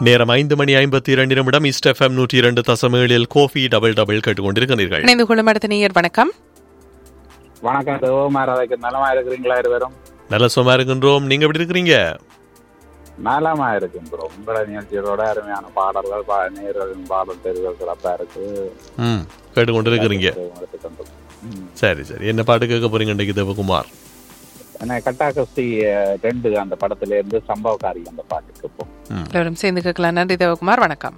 நேரம் ஐந்து மணி ஐம்பத்தி இரண்டு நிமிடம் ஈஸ்ட் எஃப்எம் நூற்றி இரண்டு தசம் ஏழில் கோஃபி டபுள் டபுள் கேட்டுக்கொண்டிருக்கிறீர்கள் இணைந்து கொள்ளும் அடுத்த நேயர் வணக்கம் வணக்கம் சிவகுமார் அதுக்கு நலமா இருக்கிறீங்களா இருவரும் நல்ல சும்மா இருக்கின்றோம் நீங்க எப்படி இருக்கிறீங்க நலமா இருக்கின்றோம் உங்களோட நிகழ்ச்சிகளோட அருமையான பாடல்கள் பா நேர்களின் பாடல் தெரிவுகள் சிறப்பா இருக்கு ம் கேட்டுக்கொண்டிருக்கிறீங்க எடுத்துக்கொண்டு. ம். சரி சரி என்ன பாட்டு கேட்க போறீங்க இன்றைக்கு தேவகுமார் என்ன கட்டாகஸ்தி அஹ், ரெண்டு அந்த படத்துல இருந்து சம்பவக்காரி அந்த பாட்டுக்கு இப்போ எல்லோரும் சேர்ந்து கேட்கலாம் நன்றி தேவகுமார் வணக்கம்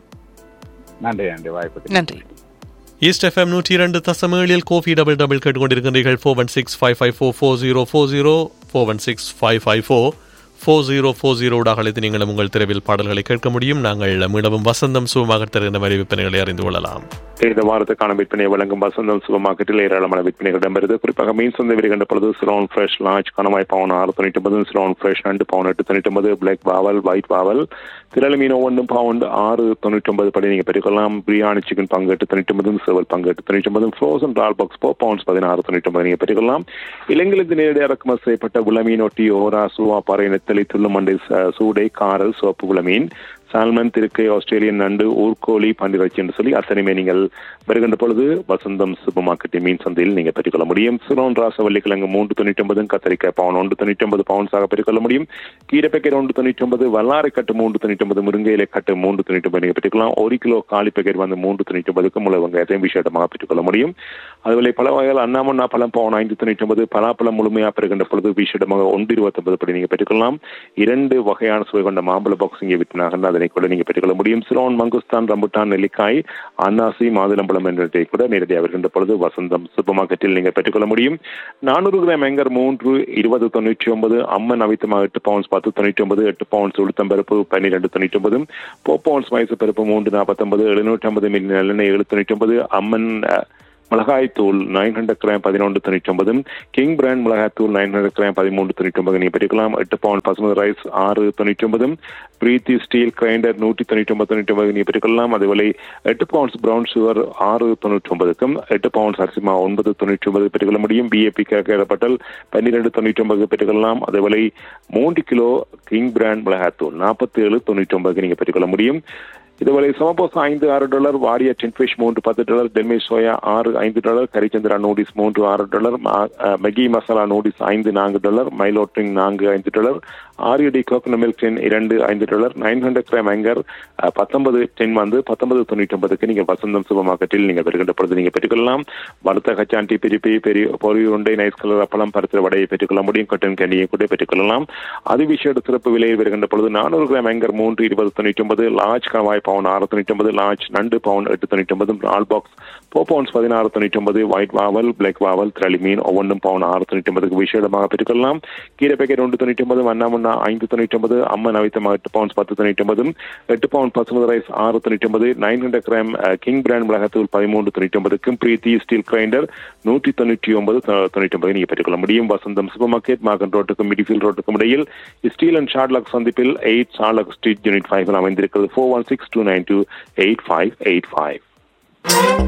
நன்றி நன்றி வாய்ப்பு நன்றி ஈஸ்ட் எஃப்எம் நூற்றி இரண்டு தசம் ஏழில் கோஃபி டபுள் டபுள் கேட்டுக்கொண்டிருக்கிறீர்கள் four one six five five four four zero four zero four one six five five four four zero four ஜீரோடாக அழைத்து நீங்களும் உங்கள் தெருவில் பாடல்களை கேட்க முடியும் நாங்கள் மீளவும் வசந்தம் சுகமாக தருகின்ற வரி விற்பனைகளை அறிந்து கொள்ளலாம் இந்த வாரத்துக்கான விற்பனை வழங்கும் வசந்தம் சூப்பர் மார்க்கெட்டில் ஏராளமான விற்பனைகள் இடம்பெறுது குறிப்பாக மீன் சந்தை வருகின்ற பொழுது சிலோன் ஃப்ரெஷ் லான்ச் கணவாய் பவுன் ஆறு தொண்ணூற்றி ஒன்பது சிலோன் ஃப்ரெஷ் ரெண்டு பவுன் எட்டு தொண்ணூற்றி ஒன்பது பிளாக் வாவல் ஒயிட் வாவல் திரள மீன் ஒவ்வொன்றும் பவுண்ட் ஆறு தொண்ணூற்றி ஒன்பது படி நீங்கள் பெற்றுக்கொள்ளலாம் பிரியாணி சிக்கன் பங்கு எட்டு தொண்ணூற்றி ஒன்பது சேவல் பங்கு எட்டு தொண்ணூற்றி ஒன்பது frozen dal box four pounds பதினாறு தொண்ணூற்றி ஒன்பது நீங்கள் பெற்றுக்கொள்ளலாம் இலங்கையிலிருந்து நேரடி இறக்குமதி செய்யப்பட்ட உளமீன் ஒட்டி ஓரா சூவா பாறை நெத்தலி துள்ளுமண்டை ச- சூடை காரல் சோப்பு உளமீன் சால்மன் திருக்கை ஆஸ்திரேலியன் நண்டு ஊர்கோழி பன்னிரட்சி என்று சொல்லி அத்தனையுமே நீங்கள் வருகின்ற பொழுது வசந்தம் சூப்பர் மார்க்கெட்டின் மீன் சந்தையில் நீங்கள் பெற்றுக்கொள்ள முடியும் சிரோன் ராசவல்லி கிழங்கு மூன்று தொண்ணூற்றி ஒன்பது கத்தரிக்காய் பவுன் ஒன்று தொண்ணூற்றி ஒன்பது பவுன்ஸாக பெற்றுக்கொள்ள முடியும் கீரை பேக்கெட் ஒன்று தொண்ணூற்றி ஒன்பது வல்லாரை கட்டு மூன்று தொண்ணூற்றி ஒன்பது முருங்கையிலை கட்டு மூன்று தொண்ணூற்றி ஒன்பது நீங்கள் பெற்றுக்கலாம் ஒரு கிலோ காலி பேக்கெட் வந்து மூன்று தொண்ணூற்றி ஒன்பதுக்கு முளை வெங்காயத்தையும் விசேடமாக பெற்றுக்கொள்ள முடியும் அதுபோல பல வகைகள் அண்ணாமண்ணா பழம் பவுன் ஐந்து தொண்ணூற்றி ஒன்பது பலாப்பழம் முழுமையாக பெறுகின்ற பொழுது விசேடமாக ஒன்று இருபத்தொன்பது படி நீங்கள் பெற்றுக்கொள்ளலாம் இரண்டு வகையான சுவை கொண்ட மாம்பழ பாக்ஸ் இங்கே விற்பனாக அதனை கூட நீங்கள் பெற்றுக்கொள்ள முடியும் சிரோன் மங்குஸ்தான் ரம்புட்டான் நெல்லிக்காய் அன்னாசி மாதுளம்பழம் என்றதை கூட நேரடியாக வருகின்ற பொழுது வசந்தம் சூப்பர் மார்க்கெட்டில் நீங்கள் பெற்றுக்கொள்ள முடியும் நானூறு கிராம் எங்கர் மூன்று இருபது தொண்ணூற்றி ஒன்பது அம்மன் அவித்தமாக எட்டு பவுன்ஸ் பத்து தொண்ணூற்றி ஒன்பது எட்டு பவுன்ஸ் உளுத்தம்பருப்பு பன்னிரெண்டு தொண்ணூற்றி ஒன்பது போ பவுன்ஸ் மைசூர் பருப்பு மூன்று நாற்பத்தொன்பது எழுநூற்றி ஐம்பது மில்லி நல்லெண்ணெய் ஏழு தொண்ணூற்றி ஒன்பது அம்மன் அஹ், மிளகாய் தூள் நைன் ஹண்ட்ரட் கிராம் பதினொன்று தொண்ணூற்றி ஒன்பது கிங் பிராண்ட் மிளகாய் தூள் நைன் ஹண்ட்ரட் கிராம் பதிமூன்று தொண்ணூற்றி ஒன்பது நீங்கள் பெற்றுக்கலாம் எட்டு பவுண்ட் பசுமதி ரைஸ் ஆறு தொண்ணூற்றி ஒன்பது பிரீத்தி ஸ்டீல் கிரைண்டர் நூற்றி தொண்ணூற்றி ஒன்பது தொண்ணூற்றி ஒன்பது நீங்கள் பெற்றுக்கொள்ளலாம் அதேவேளை எட்டு பவுண்ட்ஸ் பிரவுன் சுகர் ஆறு தொண்ணூற்றி ஒன்பதுக்கும் எட்டு பவுண்ட்ஸ் அரிசிமா ஒன்பது தொண்ணூற்றி ஒன்பது பெற்றுக்கொள்ள முடியும் பிஏபி கேட்கப்பட்டல் பன்னிரெண்டு தொண்ணூற்றி ஒன்பது பெற்றுக்கொள்ளலாம் அதேவேளை மூன்று கிலோ கிங் பிராண்ட் மிளகாய் தூள் நாற்பத்தி ஏழு தொண்ணூற்றி ஒன்பதுக்கு நீங்கள் பெற்றுக்கொள்ள முடியும் இதுவரை சமபோசா ஐந்து ஆறு டாலர் வாரிய டென்ஃபிஷ் மூன்று பத்து டாலர் டெல்மே சோயா ஆறு ஐந்து டாலர் கரிச்சந்திரா நூடிஸ் மூன்று ஆறு டாலர் மா- அஹ், மெகி மசாலா நூடிஸ் ஐந்து நான்கு டாலர் மைலோட்ரிங் நான்கு ஐந்து டாலர் ஆரியடி கோகனட் மில்க் டென் இரண்டு ஐந்து dollar nine hundred gram anchor ah, பத்தொன்பது டென் வந்து பத்தொன்பது தொண்ணூற்றி ஒன்பதுக்கு நீங்கள் வசந்தம் சூப்பர் மார்க்கெட்டில் நீங்கள் பெறுகின்ற பொழுது நீங்கள் பெற்றுக்கொள்ளலாம் வறுத்த கச்சாண்டி பிரிப்பி பெரிய பொரிய உருண்டை நைஸ் கலர் அப்பளம் பருத்திர வடையை பெற்றுக்கொள்ள முடியும் கட்டன் கேண்டியை கூட பெற்றுக்கொள்ளலாம் அதிவிஷேட சிறப்பு விலையில் வருகின்ற பொழுது நானூறு கிராம் ஆங்கர் மூன்று இருபது தொண்ணூற்றி ஒன்பது லார்ஜ் கவாய் பவுன் ஆறு தொண்ணூற்றி ஒன்பது லார்ஜ் நண்டு பவுன் எட்டு தொண்ணூற்றி ஒன்பது ஆல் பாக்ஸ் ஃபோர் பவுன்ஸ் பதினாறு தொண்ணூற்றி ஒன்பது ஒயிட் வாவல் பிளாக் வாவல் திரளி மீன் ஒவ்வொன்றும் பவுன் ஆறு தொண்ணூற்றி ஒன்பதுக்கு விசேடமாக பெற்றுக்கொள்ளலாம் கீரை பேக்கெட் ஒன்று தொண்ணூற்றி ஒன்பது மன்னா முன்னா ஐந்து தொண்ணூற்றி ஒன்பது அம்மன் அவித்தமாக எட்டு பவுன்ஸ் பத்து தொண்ணூற்றி ஒன்பது எட்டு பவுன் பசுமதி ரைஸ் ஆறு தொண்ணூற்றி ஒன்பது nine hundred gram king brand மிளகாத்தூள் பதிமூன்று தொண்ணூற்றி ஒன்பதுக்கும் பிரீத்தி ஸ்டீல் கிரைண்டர் நூற்றி தொண்ணூற்றி ஒன்பது தொ- தொண்ணூற்றி ஒன்பது நீங்கள் பெற்றுக்கொள்ள முடியும் வசந்தம் சூப்பர் மார்க்கெட் மார்க்கன் ரோட்டுக்கும் மிடிஃபீல்ட் ரோட்டுக்கும் இடையில் ஸ்டீல் அண்ட் ஷார்ட்லாக் சந்திப்பில் எயிட் ஷார்ட்லாக் ஸ்ட்ரீட் யூனிட் ஃபைவ் அமைந்திருக்கிறது four one six two nine two eight five eight five